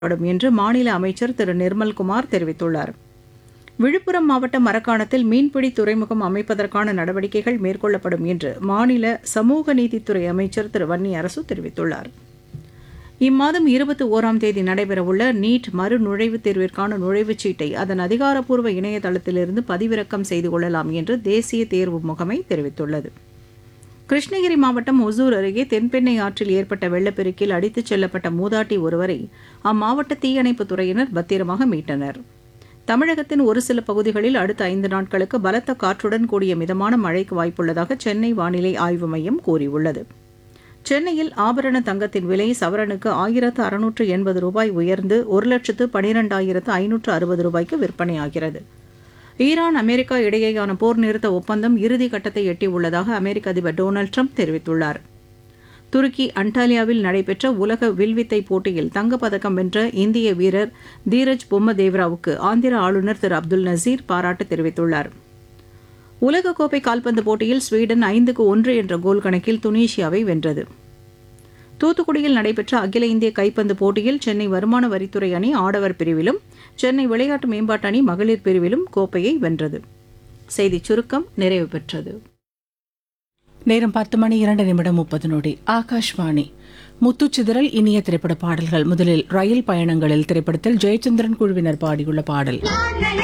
படும் என்று மாநில அமைச்சர் திரு நிர்மல்குமார் தெரிவித்துள்ளார் விழுப்புரம் மாவட்டம் மரக்காணத்தில் மீன்பிடி துறைமுகம் அமைப்பதற்கான நடவடிக்கைகள் மேற்கொள்ளப்படும் என்று மாநில சமூக நீதித்துறை அமைச்சர் திரு வன்னி அரசு தெரிவித்துள்ளார் இம்மாதம் இருபத்தி ஓராம் தேதி நடைபெறவுள்ள நீட் மறு நுழைவுத் தேர்விற்கான நுழைவுச் சீட்டை அதன் அதிகாரப்பூர்வ இணையதளத்திலிருந்து பதிவிறக்கம் செய்து கொள்ளலாம் என்று தேசிய தேர்வு முகமை தெரிவித்துள்ளது கிருஷ்ணகிரி மாவட்டம் ஒசூர் அருகே தென்பெண்ணை ஆற்றில் ஏற்பட்ட வெள்ளப்பெருக்கில் அடித்துச் செல்லப்பட்ட மூதாட்டி ஒருவரை அம்மாவட்ட தீயணைப்புத் துறையினர் பத்திரமாக மீட்டனர் தமிழகத்தின் ஒரு சில பகுதிகளில் அடுத்த ஐந்து நாட்களுக்கு பலத்த காற்றுடன் கூடிய மிதமான மழைக்கு வாய்ப்புள்ளதாக சென்னை வானிலை ஆய்வு மையம் கூறியுள்ளது சென்னையில் ஆபரண தங்கத்தின் விலை சவரனுக்கு ஆயிரத்து அறுநூற்று எண்பது ரூபாய் உயர்ந்து ஒரு லட்சத்து பனிரெண்டாயிரத்து ஐநூற்று அறுபது ரூபாய்க்கு விற்பனையாகிறது ஈரான் அமெரிக்கா இடையேயான போர் நிறுத்த ஒப்பந்தம் இறுதி கட்டத்தை எட்டியுள்ளதாக அமெரிக்க அதிபர் டொனால்டு ட்ரம்ப் தெரிவித்துள்ளார் துருக்கி அன்டாலியாவில் நடைபெற்ற உலக வில்வித்தை போட்டியில் தங்கப்பதக்கம் வென்ற இந்திய வீரர் தீரஜ் பொம்மதேவ்ராவுக்கு ஆந்திர ஆளுநர் திரு அப்துல் நசீர் பாராட்டு தெரிவித்துள்ளார் உலகக்கோப்பை கால்பந்து போட்டியில் ஸ்வீடன் ஐந்துக்கு ஒன்று என்ற கோல் கணக்கில் துனீஷியாவை வென்றது தூத்துக்குடியில் நடைபெற்ற அகில இந்திய கைப்பந்து போட்டியில் சென்னை வருமான வரித்துறை அணி ஆடவர் பிரிவிலும் சென்னை விளையாட்டு மேம்பாட்டு அணி மகளிர் பிரிவிலும் கோப்பையை வென்றது செய்திச் சுருக்கம் நிறைவு பெற்றது நேரம் பத்து மணி இரண்டு நிமிடம் முப்பது நொடி ஆகாஷ்வாணி முத்துச்சிதறல் இனிய திரைப்பட பாடல்கள் முதலில் ரயில் பயணங்களில் திரைப்படத்தில் ஜெயச்சந்திரன் குழுவினர் பாடியுள்ள பாடல்